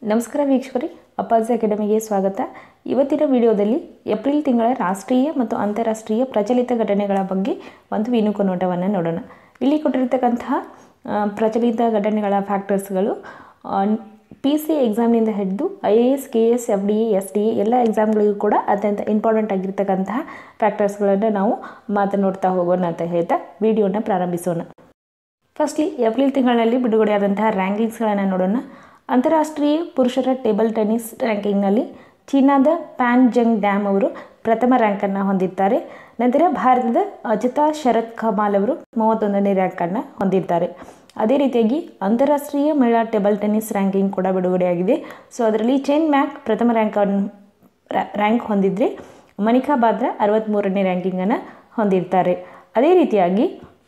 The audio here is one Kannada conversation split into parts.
ನಮಸ್ಕಾರ ವೀಕ್ಷಕರೇ ಅಪ್ಪಾಜಿ ಅಕಾಡೆಮಿಗೆ ಸ್ವಾಗತ ಇವತ್ತಿನ ವಿಡಿಯೋದಲ್ಲಿ ಏಪ್ರಿಲ್ ತಿಂಗಳ ರಾಷ್ಟ್ರೀಯ ಮತ್ತು ಅಂತಾರಾಷ್ಟ್ರೀಯ ಪ್ರಚಲಿತ ಘಟನೆಗಳ ಬಗ್ಗೆ ಒಂದು ವಿನುಕು ನೋಟವನ್ನು ನೋಡೋಣ ಇಲ್ಲಿ ಕೊಟ್ಟಿರ್ತಕ್ಕಂತಹ ಆ, ಪ್ರಚಲಿತ ಘಟನೆಗಳ ಫ್ಯಾಕ್ಟರ್ಸ್ಗಳು ಪಿ ಸಿ ಎಕ್ಸಾಮ್ನಿಂದ ಹಿಡಿದು I A S K S F D A S D A ಎಲ್ಲ ಎಕ್ಸಾಮ್ಗಳಿಗೂ ಕೂಡ ಅತ್ಯಂತ ಇಂಪಾರ್ಟೆಂಟ್ ಆಗಿರ್ತಕ್ಕಂತಹ ಫ್ಯಾಕ್ಟರ್ಸ್ಗಳನ್ನು ನಾವು ಮಾತನಾಡ್ತಾ ಹೋಗೋಣ ಅಂತ ಹೇಳ್ತಾ ವಿಡಿಯೋನ ಪ್ರಾರಂಭಿಸೋಣ ಫಸ್ಟ್ಲಿ ಏಪ್ರಿಲ್ ತಿಂಗಳಲ್ಲಿ ಬಿಡುಗಡೆಯಾದಂತಹ ರ್ಯಾಂಕಿಂಗ್ಸ್ಗಳನ್ನು ನೋಡೋಣ ಅಂತಾರಾಷ್ಟ್ರೀಯ ಪುರುಷರ ಟೇಬಲ್ ಟೆನ್ನಿಸ್ ರ್ಯಾಂಕಿಂಗ್ನಲ್ಲಿ ಚೀನಾದ ಪ್ಯಾನ್ ಜಂಗ್ ಡ್ಯಾಮ್ ಅವರು ಪ್ರಥಮ ರ್ಯಾಂಕನ್ನು ಹೊಂದಿದ್ದಾರೆ ನಂತರ ಭಾರತದ ಅಜಿತಾ ಶರತ್ ಕಮಾಲ್ ಅವರು ಮೂವತ್ತೊಂದನೇ ರ್ಯಾಂಕನ್ನು ಹೊಂದಿದ್ದಾರೆ ಅದೇ ರೀತಿಯಾಗಿ ಅಂತಾರಾಷ್ಟ್ರೀಯ ಮಹಿಳಾ ಟೇಬಲ್ ಟೆನ್ನಿಸ್ ರ್ಯಾಂಕಿಂಗ್ ಕೂಡ ಬಿಡುಗಡೆಯಾಗಿದೆ ಸೊ ಅದರಲ್ಲಿ ಚೆನ್ ಮ್ಯಾಕ್ ಪ್ರಥಮ ರ್ಯಾಂಕನ್ನು ರ್ಯಾಂಕ್ ಹೊಂದಿದ್ರೆ ಮನಿಕಾ ಬಾದ್ರಾ ಅರವತ್ತ್ಮೂರನೇ ರ್ಯಾಂಕಿಂಗನ್ನು ಹೊಂದಿರ್ತಾರೆ ಅದೇ ರೀತಿಯಾಗಿ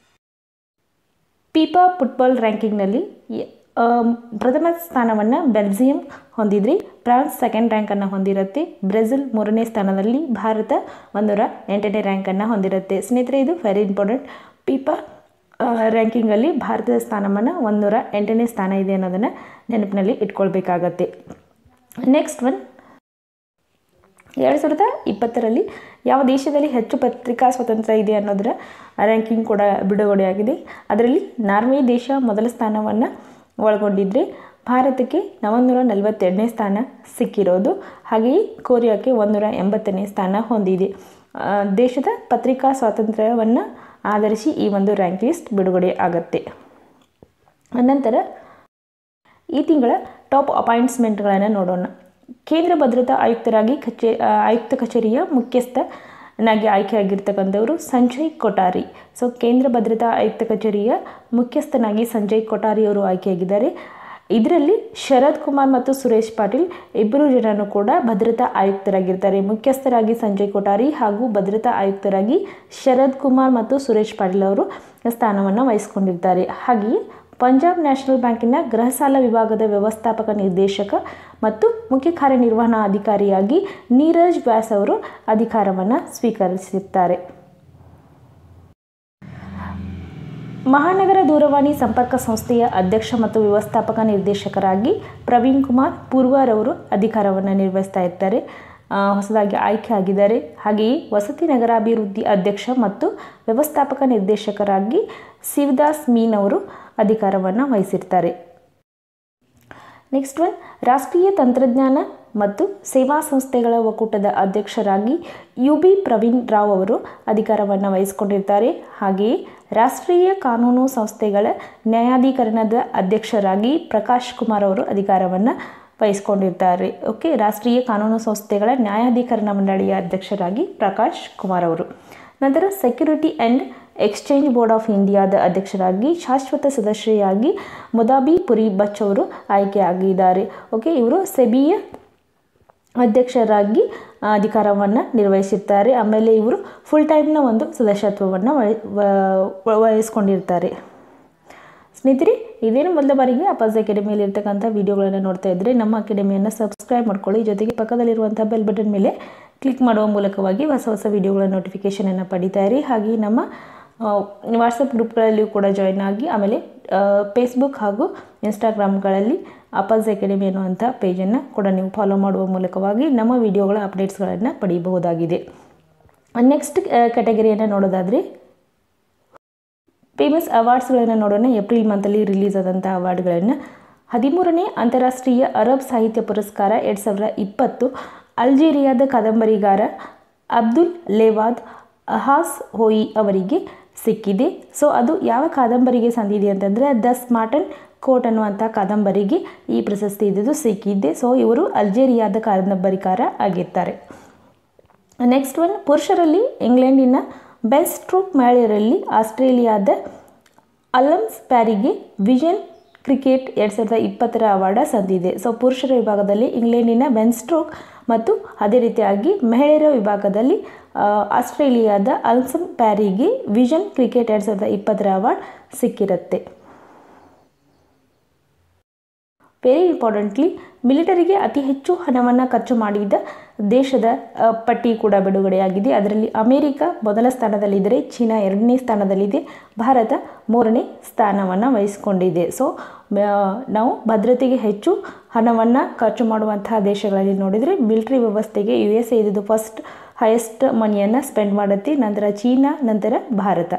ಪೀಪಾ ಫುಟ್ಬಾಲ್ ರ್ಯಾಂಕಿಂಗ್ನಲ್ಲಿ ಯ- ಆ, ಪ್ರಥಮ ಸ್ಥಾನವನ್ನು ಬೆಲ್ಜಿಯಂ ಹೊಂದಿದ್ರಿ ಫ್ರಾನ್ಸ್ ಸೆಕೆಂಡ್ ರ್ಯಾಂಕನ್ನು ಹೊಂದಿರುತ್ತೆ ಬ್ರೆಜಿಲ್ ಮೂರನೇ ಸ್ಥಾನದಲ್ಲಿ ಭಾರತ ಒಂದೂರ ಎಂಟನೇ ರ್ಯಾಂಕನ್ನು ಹೊಂದಿರುತ್ತೆ ಸ್ನೇಹಿತರೆ ಇದು ವೆರಿ ಇಂಪಾರ್ಟೆಂಟ್ ಪೀಪಾ ಆ, ರ್ಯಾಂಕಿಂಗಲ್ಲಿ ಭಾರತದ ಸ್ಥಾನಮಾನ ಒಂದೂರ ಎಂಟನೇ ಸ್ಥಾನ ಇದೆ ಅನ್ನೋದನ್ನು ನೆನಪಿನಲ್ಲಿ ಇಟ್ಕೊಳ್ಬೇಕಾಗತ್ತೆ ನೆಕ್ಸ್ಟ್ ಒನ್ ಎರಡು ಸಾವಿರದ ಇಪ್ಪತ್ತರಲ್ಲಿ ಯಾವ ದೇಶದಲ್ಲಿ ಹೆಚ್ಚು ಪತ್ರಿಕಾ ಸ್ವಾತಂತ್ರ್ಯ ಇದೆ ಅನ್ನೋದರ ರ್ಯಾಂಕಿಂಗ್ ಕೂಡ ಬಿಡುಗಡೆಯಾಗಿದೆ ಅದರಲ್ಲಿ ನಾರ್ವೆ ದೇಶ ಮೊದಲ ಸ್ಥಾನವನ್ನು ಒಳಗೊಂಡಿದ್ದರೆ ಭಾರತಕ್ಕೆ ನಾನ್ನೂರ ನಲವತ್ತೆರಡನೇ ಸ್ಥಾನ ಸಿಕ್ಕಿರೋದು ಹಾಗೆಯೇ ಕೊರಿಯಾಕ್ಕೆ ಒಂದೂರ ಎಂಬತ್ತನೇ ಸ್ಥಾನ ಹೊಂದಿದೆ ಆ, ದೇಶದ ಪತ್ರಿಕಾ ಸ್ವಾತಂತ್ರ್ಯವನ್ನು ಆಧರಿಸಿ ಈ ಒಂದು ರ್ಯಾಂಕ್ ಲಿಸ್ಟ್ ಬಿಡುಗಡೆ ಆಗುತ್ತೆ ನಂತರ ಈ ತಿಂಗಳ ಟಾಪ್ ಅಪಾಯಿಂಟ್ಸ್ಮೆಂಟ್ಗಳನ್ನು ನೋಡೋಣ ಕೇಂದ್ರ ಭದ್ರತಾ ಆಯುಕ್ತರಾಗಿ ಕಚೇ ಆ, ಆಯುಕ್ತ ಕಚೇರಿಯ ಮುಖ್ಯಸ್ಥನಾಗಿ ಆಯ್ಕೆಯಾಗಿರ್ತಕ್ಕಂಥವರು ಸಂಜಯ್ ಕೊಠಾರಿ ಸೊ ಕೇಂದ್ರ ಭದ್ರತಾ ಆಯುಕ್ತ ಕಚೇರಿಯ ಮುಖ್ಯಸ್ಥನಾಗಿ ಸಂಜಯ್ ಕೊಠಾರಿ ಅವರು ಆಯ್ಕೆಯಾಗಿದ್ದಾರೆ ಇದರಲ್ಲಿ ಶರದ್ ಕುಮಾರ್ ಮತ್ತು ಸುರೇಶ್ ಪಾಟೀಲ್ ಇಬ್ಬರು ಜನರು ಕೂಡ ಭದ್ರತಾ ಆಯುಕ್ತರಾಗಿರ್ತಾರೆ ಮುಖ್ಯಸ್ಥರಾಗಿ ಸಂಜಯ್ ಕೊಠಾರಿ ಹಾಗೂ ಭದ್ರತಾ ಆಯುಕ್ತರಾಗಿ ಶರದ್ ಕುಮಾರ್ ಮತ್ತು ಸುರೇಶ್ ಪಾಟೀಲ್ ಅವರು ಸ್ಥಾನವನ್ನು ವಹಿಸಿಕೊಂಡಿರ್ತಾರೆ ಹಾಗೆಯೇ ಪಂಜಾಬ್ ನ್ಯಾಷನಲ್ ಬ್ಯಾಂಕಿನ ಗೃಹ ಸಾಲ ವಿಭಾಗದ ವ್ಯವಸ್ಥಾಪಕ ನಿರ್ದೇಶಕ ಮತ್ತು ಮುಖ್ಯ ಕಾರ್ಯನಿರ್ವಹಣಾಧಿಕಾರಿಯಾಗಿ ನೀರಜ್ ವ್ಯಾಸ್ ಅವರು ಅಧಿಕಾರವನ್ನು ಸ್ವೀಕರಿಸಿರ್ತಾರೆ ಮಹಾನಗರ ದೂರವಾಣಿ ಸಂಪರ್ಕ ಸಂಸ್ಥೆಯ ಅಧ್ಯಕ್ಷ ಮತ್ತು ವ್ಯವಸ್ಥಾಪಕ ನಿರ್ದೇಶಕರಾಗಿ ಪ್ರವೀಣ್ ಕುಮಾರ್ ಪೂರ್ವಾರವರು ಅಧಿಕಾರವನ್ನು ನಿರ್ವಹಿಸ್ತಾ ಇರ್ತಾರೆ ಆ, ಹೊಸದಾಗಿ ಆಯ್ಕೆ ಆಗಿದ್ದಾರೆ ಹಾಗೆಯೇ ವಸತಿ ನಗರಾಭಿವೃದ್ಧಿ ಅಧ್ಯಕ್ಷ ಮತ್ತು ವ್ಯವಸ್ಥಾಪಕ ನಿರ್ದೇಶಕರಾಗಿ ಶಿವದಾಸ್ ಮೀನ್ ಅವರು ಅಧಿಕಾರವನ್ನು ವಹಿಸಿರ್ತಾರೆ ನೆಕ್ಸ್ಟ್ ಒನ್ ರಾಷ್ಟ್ರೀಯ ತಂತ್ರಜ್ಞಾನ ಮತ್ತು ಸೇವಾ ಸಂಸ್ಥೆಗಳ ಒಕ್ಕೂಟದ ಅಧ್ಯಕ್ಷರಾಗಿ ಯು ಬಿ ಪ್ರವೀಣ್ ರಾವ್ ಅವರು ಅಧಿಕಾರವನ್ನು ವಹಿಸಿಕೊಂಡಿರ್ತಾರೆ ಹಾಗೆಯೇ ರಾಷ್ಟ್ರೀಯ ಕಾನೂನು ಸಂಸ್ಥೆಗಳ ನ್ಯಾಯಾಧೀಕರಣದ ಅಧ್ಯಕ್ಷರಾಗಿ ಪ್ರಕಾಶ್ ಕುಮಾರ್ ಅವರು ಅಧಿಕಾರವನ್ನು ವಹಿಸಿಕೊಂಡಿರ್ತಾರೆ ಓಕೆ ರಾಷ್ಟ್ರೀಯ ಕಾನೂನು ಸಂಸ್ಥೆಗಳ ನ್ಯಾಯಾಧೀಕರಣ ಮಂಡಳಿಯ ಅಧ್ಯಕ್ಷರಾಗಿ ಪ್ರಕಾಶ್ ಕುಮಾರ್ ಅವರು ನಂತರ security and exchange board of ಇಂಡಿಯಾದ ಅಧ್ಯಕ್ಷರಾಗಿ ಶಾಶ್ವತ ಸದಸ್ಯೆಯಾಗಿ ಮುದಾಬಿ ಪುರಿ ಬಚ್ ಅವರು ಆಯ್ಕೆಯಾಗಿದ್ದಾರೆ ಓಕೆ ಇವರು ಸೆಬಿಯ ಅಧ್ಯಕ್ಷರಾಗಿ ಆ, ಅಧಿಕಾರವನ್ನು ನಿರ್ವಹಿಸಿರ್ತಾರೆ ಆಮೇಲೆ ಇವರು ಫುಲ್ ಟೈಮ್ನ ಒಂದು ಸದಸ್ಯತ್ವವನ್ನು ವಹಿ ವ- ವಹಿಸ್ಕೊಂಡಿರ್ತಾರೆ ಸ್ನೇಹಿತರೆ ಇದೇನು ಮೊದಲ ಬಾರಿಗೆ ಅಪಾಸ್ ಅಕಾಡೆಮಿಯಲ್ಲಿ ಇರ್ತಕ್ಕಂಥ ವಿಡಿಯೋಗಳನ್ನು ನೋಡ್ತಾ ಇದ್ದರೆ ನಮ್ಮ ಅಕಾಡೆಮಿಯನ್ನು ಸಬ್ಸ್ಕ್ರೈಬ್ ಮಾಡ್ಕೊಳ್ಳಿ ಜೊತೆಗೆ ಪಕ್ಕದಲ್ಲಿರುವಂಥ ಬೆಲ್ ಬಟನ್ ಮೇಲೆ ಕ್ಲಿಕ್ ಮಾಡುವ ಮೂಲಕವಾಗಿ ಹೊಸ ಹೊಸ ವಿಡಿಯೋಗಳ ನೋಟಿಫಿಕೇಷನನ್ನು ಪಡಿತಾ ಇರಿ ಹಾಗೆ ನಮ್ಮ ವಾಟ್ಸಪ್ ಗ್ರೂಪ್ಗಳಲ್ಲಿಯೂ ಕೂಡ ಜಾಯ್ನ್ ಆಗಿ ಆಮೇಲೆ ಫೇಸ್ಬುಕ್ ಹಾಗೂ ಇನ್ಸ್ಟಾಗ್ರಾಮ್ಗಳಲ್ಲಿ ಅಪಾಸ್ ಅಕಾಡೆಮಿ ಅನ್ನುವಂಥ ಪೇಜನ್ನು ಕೂಡ ನೀವು ಫಾಲೋ ಮಾಡುವ ಮೂಲಕವಾಗಿ ನಮ್ಮ ವಿಡಿಯೋಗಳ ಅಪ್ಡೇಟ್ಸ್ಗಳನ್ನು ಪಡೆಯಬಹುದಾಗಿದೆ ನೆಕ್ಸ್ಟ್ ಕ್ಯಾಟಗರಿಯನ್ನು ನೋಡೋದಾದರೆ ಫೇಮಸ್ ಅವಾರ್ಡ್ಸ್ಗಳನ್ನು ನೋಡೋಣ ಏಪ್ರಿಲ್ ಮಂತಲ್ಲಿ ರಿಲೀಸ್ ಆದಂಥ ಅವಾರ್ಡ್ಗಳನ್ನು ಹದಿಮೂರನೇ ಅಂತಾರಾಷ್ಟ್ರೀಯ ಅರಬ್ ಸಾಹಿತ್ಯ ಪುರಸ್ಕಾರ ಎರಡು ಸಾವಿರದ ಇಪ್ಪತ್ತು ಅಲ್ಜೀರಿಯಾದ ಕಾದಂಬರಿಗಾರ ಅಬ್ದುಲ್ ಲೇವಾದ್ ಅಹಾಸ್ ಹೋಯಿ ಅವರಿಗೆ ಸಿಕ್ಕಿದೆ ಸೊ ಅದು ಯಾವ ಕಾದಂಬರಿಗೆ ಸಂದಿದೆ ಅಂತಂದರೆ ದ ಸ್ಮಾರ್ಟನ್ ಕೋಟ್ ಅನ್ನುವಂಥ ಕಾದಂಬರಿಗೆ ಈ ಪ್ರಶಸ್ತಿ ಇದ್ದಿದ್ದು ಸಿಕ್ಕಿದೆ ಸೊ ಇವರು ಅಲ್ಜೇರಿಯಾದ ಕಾದಂಬರಿಕಾರ ಆಗಿರ್ತಾರೆ ನೆಕ್ಸ್ಟ್ ಒನ್ ಪುರುಷರಲ್ಲಿ ಇಂಗ್ಲೆಂಡಿನ ಬೆನ್ ಸ್ಟ್ರೋಕ್ ಮಹಿಳೆಯರಲ್ಲಿ ಆಸ್ಟ್ರೇಲಿಯಾದ ಅಲಮ್ಸ್ ಪ್ಯಾರಿಗೆ ವಿಷನ್ ಕ್ರಿಕೆಟ್ ಎರಡು ಸಾವಿರದ ಇಪ್ಪತ್ತರ ಅವಾರ್ಡ ಸಂದಿದೆ ಸೊ ಪುರುಷರ ವಿಭಾಗದಲ್ಲಿ ಇಂಗ್ಲೆಂಡಿನ ಬೆನ್ ಸ್ಟ್ರೋಕ್ ಮತ್ತು ಅದೇ ರೀತಿಯಾಗಿ ಮಹಿಳೆಯರ ವಿಭಾಗದಲ್ಲಿ ಆ, ಆಸ್ಟ್ರೇಲಿಯಾದ ಅಲ್ಸಮ್ ಪ್ಯಾರಿಗೆ ವಿಷನ್ ಕ್ರಿಕೆಟ್ ಎರಡು ಸಾವಿರದ ಇಪ್ಪತ್ತರ ಅವಾರ್ಡ್ ಸಿಕ್ಕಿರುತ್ತೆ ವೆರಿ ಇಂಪಾರ್ಟೆಂಟ್ಲಿ ಮಿಲಿಟರಿಗೆ ಅತಿ ಹೆಚ್ಚು ಹಣವನ್ನು ಖರ್ಚು ಮಾಡಿದ ದೇಶದ ಆ, ಪಟ್ಟಿ ಕೂಡ ಬಿಡುಗಡೆಯಾಗಿದೆ ಅದರಲ್ಲಿ ಅಮೇರಿಕ ಮೊದಲ ಸ್ಥಾನದಲ್ಲಿದ್ದರೆ ಚೀನಾ ಎರಡನೇ ಸ್ಥಾನದಲ್ಲಿದೆ ಭಾರತ ಮೂರನೇ ಸ್ಥಾನವನ್ನು ವಹಿಸಿಕೊಂಡಿದೆ ಸೊ ನಾವು ಭದ್ರತೆಗೆ ಹೆಚ್ಚು ಹಣವನ್ನು ಖರ್ಚು ಮಾಡುವಂತಹ ದೇಶಗಳಲ್ಲಿ ನೋಡಿದರೆ ಮಿಲಿಟರಿ ವ್ಯವಸ್ಥೆಗೆ ಯು ಎಸ್ ಎ ಇದು ಫಸ್ಟ್ ಹೈಯೆಸ್ಟ್ ಮನಿಯನ್ನು ಸ್ಪೆಂಡ್ ಮಾಡುತ್ತೆ ನಂತರ ಚೀನಾ ನಂತರ ಭಾರತ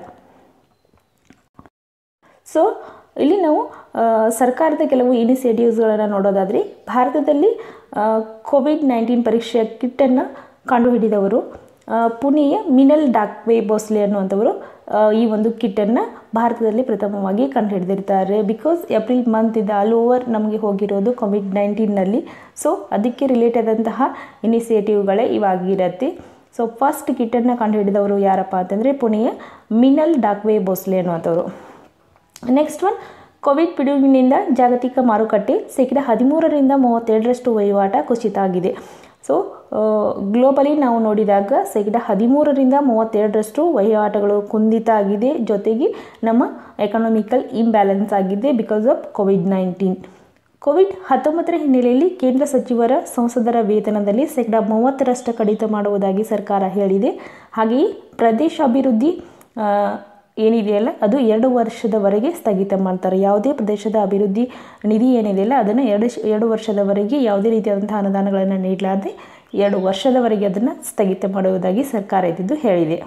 ಸೊ ಇಲ್ಲಿ ನಾವು ಆ, ಸರ್ಕಾರದ ಕೆಲವು ಇನಿಷಿಯೇಟಿವ್ಸ್ಗಳನ್ನು ನೋಡೋದಾದರೆ ಭಾರತದಲ್ಲಿ ಕೋವಿಡ್ ನೈನ್ಟೀನ್ ಪರೀಕ್ಷೆಯ ಕಿಟ್ಟನ್ನು ಕಂಡುಹಿಡಿದವರು ಆ, ಪುಣೆಯ ಮಿನಲ್ ಡಾಕ್ವೆ ಭೋಸ್ಲೆ ಅನ್ನುವಂಥವರು ಆ, ಈ ಒಂದು ಕಿಟ್ಟನ್ನು ಭಾರತದಲ್ಲಿ ಪ್ರಥಮವಾಗಿ ಕಂಡುಹಿಡಿದಿರ್ತಾರೆ ಬಿಕಾಸ್ ಏಪ್ರಿಲ್ ಮಂತ್ ಇದೆ ಆಲ್ ಓವರ್ ನಮಗೆ ಹೋಗಿರೋದು ಕೋವಿಡ್ ನೈನ್ಟೀನ್ನಲ್ಲಿ ಸೊ ಅದಕ್ಕೆ ರಿಲೇಟೆಡ್ ಆದಂತಹ ಇನಿಷಿಯೇಟಿವ್ಗಳೇ ಇವಾಗಿರುತ್ತೆ ಸೊ ಫಸ್ಟ್ ಕಿಟ್ಟನ್ನು ಕಂಡುಹಿಡಿದವರು ಯಾರಪ್ಪ ಅಂತಂದರೆ ಪುಣೆಯ ಮಿನಲ್ ಡಾಕ್ವೆ ಭೋಸ್ಲೆ ಅನ್ನುವಂಥವ್ರು ನೆಕ್ಸ್ಟ್ ಒನ್ ಕೋವಿಡ್ ಪಿಡುಗಿನಿಂದ ಜಾಗತಿಕ ಮಾರುಕಟ್ಟೆ ಶೇಕಡ ಹದಿಮೂರರಿಂದ ಮೂವತ್ತೆರಡರಷ್ಟು ವಹಿವಾಟ ಕುಸಿತ ಆಗಿದೆ ಸೊ ಗ್ಲೋಬಲಿ ನಾವು ನೋಡಿದಾಗ ಶೇಕಡ ಹದಿಮೂರರಿಂದ ಮೂವತ್ತೆರಡರಷ್ಟು ವಹಿವಾಟುಗಳು ಕುಂದಿತ ಆಗಿದೆ ಜೊತೆಗೆ ನಮ್ಮ ಎಕನಾಮಿಕಲ್ ಇಂಬ್ಯಾಲೆನ್ಸ್ ಆಗಿದೆ because of Covid nineteen Covid ಹತ್ತೊಂಬತ್ತರ ಹಿನ್ನೆಲೆಯಲ್ಲಿ ಕೇಂದ್ರ ಸಚಿವರ ಸಂಸದರ ವೇತನದಲ್ಲಿ ಶೇಕಡ ಮೂವತ್ತರಷ್ಟು ಕಡಿತ ಮಾಡುವುದಾಗಿ ಸರ್ಕಾರ ಹೇಳಿದೆ ಹಾಗೆಯೇ ಪ್ರದೇಶಾಭಿವೃದ್ಧಿ ಆ, ಏನಿದೆಯಲ್ಲ ಅದು ಎರಡು ವರ್ಷದವರೆಗೆ ಸ್ಥಗಿತ ಮಾಡ್ತಾರೆ ಯಾವುದೇ ಪ್ರದೇಶದ ಅಭಿವೃದ್ಧಿ ನಿಧಿ ಏನಿದೆಯಲ್ಲ ಅದನ್ನು ಎರಡು ಶ- ಎರಡು ವರ್ಷದವರೆಗೆ ಯಾವುದೇ ರೀತಿಯಾದಂಥ ಅನುದಾನಗಳನ್ನು ನೀಡಲಾರದೆ ಎರಡು ವರ್ಷದವರೆಗೆ ಅದನ್ನು ಸ್ಥಗಿತ ಮಾಡುವುದಾಗಿ ಸರ್ಕಾರ ಇದ್ದಿದ್ದು ಹೇಳಿದೆ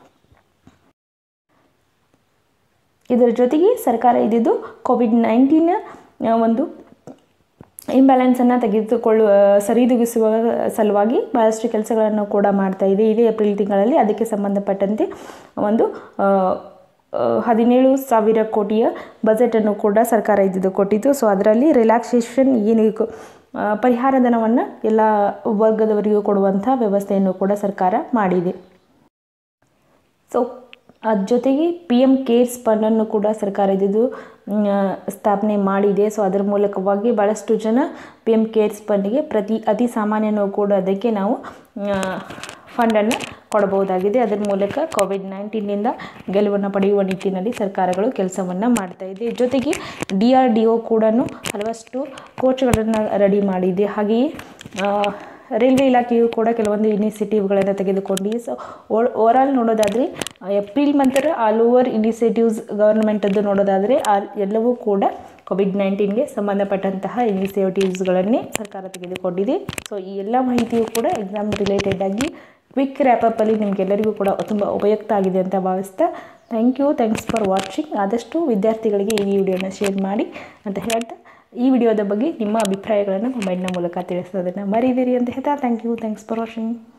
ಇದರ ಜೊತೆಗೆ ಸರ್ಕಾರ ಇದ್ದಿದ್ದು ಕೋವಿಡ್ ನೈನ್ಟೀನ್ ಒಂದು ಇಂಬ್ಯಾಲೆನ್ಸನ್ನು ತೆಗೆದುಕೊಳ್ಳುವ ಸರಿದೂಗಿಸುವ ಸಲುವಾಗಿ ಭಾಳಷ್ಟು ಕೆಲಸಗಳನ್ನು ಕೂಡ ಮಾಡ್ತಾ ಇದೆ ಇದೇ ಏಪ್ರಿಲ್ ತಿಂಗಳಲ್ಲಿ ಅದಕ್ಕೆ ಸಂಬಂಧಪಟ್ಟಂತೆ ಒಂದು ಆ, ಆ, ಹದಿನೇಳು ಸಾವಿರ ಕೋಟಿಯ ಬಜೆಟನ್ನು ಕೂಡ ಸರ್ಕಾರ ಇದ್ದಿದ್ದು ಕೊಟ್ಟಿತ್ತು ಸೊ ಅದರಲ್ಲಿ ರಿಲ್ಯಾಕ್ಸೇಷನ್ ಏನು ಕ- ಆ, ಪರಿಹಾರ ಧನವನ್ನು ಎಲ್ಲ ವರ್ಗದವರಿಗೂ ಕೊಡುವಂಥ ವ್ಯವಸ್ಥೆಯನ್ನು ಕೂಡ ಸರ್ಕಾರ ಮಾಡಿದೆ ಸೊ ಅದ್ರ ಜೊತೆಗೆ ಪಿ ಎಮ್ ಕೇರ್ಸ್ ಫಂಡನ್ನು ಕೂಡ ಸರ್ಕಾರ ಇದ್ದಿದ್ದು ಮ್, ಸ್ಥಾಪನೆ ಮಾಡಿದೆ ಸೊ ಅದರ ಮೂಲಕವಾಗಿ ಭಾಳಷ್ಟು ಜನ ಪಿ ಎಮ್ ಕೇರ್ಸ್ ಫಂಡಿಗೆ ಪ್ರತಿ ಅತಿ ಸಾಮಾನ್ಯನೂ ಕೂಡ ಅದಕ್ಕೆ ನಾವು ಫಂಡನ್ನು ಕೊಡಬಹುದಾಗಿದೆ ಅದರ ಮೂಲಕ ಕೋವಿಡ್ ನೈನ್ಟೀನಿಂದ ಗೆಲುವನ್ನು ಪಡೆಯುವ ನಿಟ್ಟಿನಲ್ಲಿ ಸರ್ಕಾರಗಳು ಕೆಲಸವನ್ನು ಮಾಡ್ತಾ ಇದೆ ಜೊತೆಗೆ ಡಿ ಆರ್ ಡಿ ಒ ಕೂಡ ಹಲವಷ್ಟು ಕೋಚ್ಗಳನ್ನು ರೆಡಿ ಮಾಡಿದೆ ಹಾಗೆಯೇ ಆ, ರೈಲ್ವೆ ಇಲಾಖೆಯು ಕೂಡ ಕೆಲವೊಂದು ಇನಿಷಿಯೇಟಿವ್ಗಳನ್ನು ತೆಗೆದುಕೊಂಡಿದೆ ಸೊ ಓವರಾಲ್ ನೋಡೋದಾದರೆ ಏಪ್ರಿಲ್ ಮಂತರ ಆಲ್ ಓವರ್ ಇನಿಷಿಯೇಟಿವ್ಸ್ ಗವರ್ಮೆಂಟದ್ದು ನೋಡೋದಾದರೆ ಆ ಎಲ್ಲವೂ ಕೂಡ ಕೋವಿಡ್ ನೈನ್ಟೀನ್ಗೆ ಸಂಬಂಧಪಟ್ಟಂತಹ ಇನಿಷಿಯೇಟಿವ್ಸ್ಗಳನ್ನೇ ಸರ್ಕಾರ ತೆಗೆದುಕೊಂಡಿದೆ ಸೊ ಈ ಎಲ್ಲ ಮಾಹಿತಿಯು ಕೂಡ ಎಕ್ಸಾಮ್ ರಿಲೇಟೆಡ್ ಆಗಿ ಕ್ವಿಕ್ ರ್ಯಾಪಪ್ಪಲ್ಲಿ ನಿಮಗೆಲ್ಲರಿಗೂ ಕೂಡ ತುಂಬ ಉಪಯುಕ್ತ ಆಗಿದೆ ಅಂತ ಭಾವಿಸ್ತಾ thank you thanks for watching ಆದಷ್ಟು ವಿದ್ಯಾರ್ಥಿಗಳಿಗೆ ಈ ವಿಡಿಯೋನ ಶೇರ್ ಮಾಡಿ ಅಂತ ಹೇಳ್ತಾ ಈ ವಿಡಿಯೋದ ಬಗ್ಗೆ ನಿಮ್ಮ ಅಭಿಪ್ರಾಯಗಳನ್ನು ಕಮೆಂಟ್ನ ಮೂಲಕ ತಿಳಿಸೋದನ್ನು ಮರೀದಿರಿ ಅಂತ ಹೇಳ್ತಾ thank you thanks for watching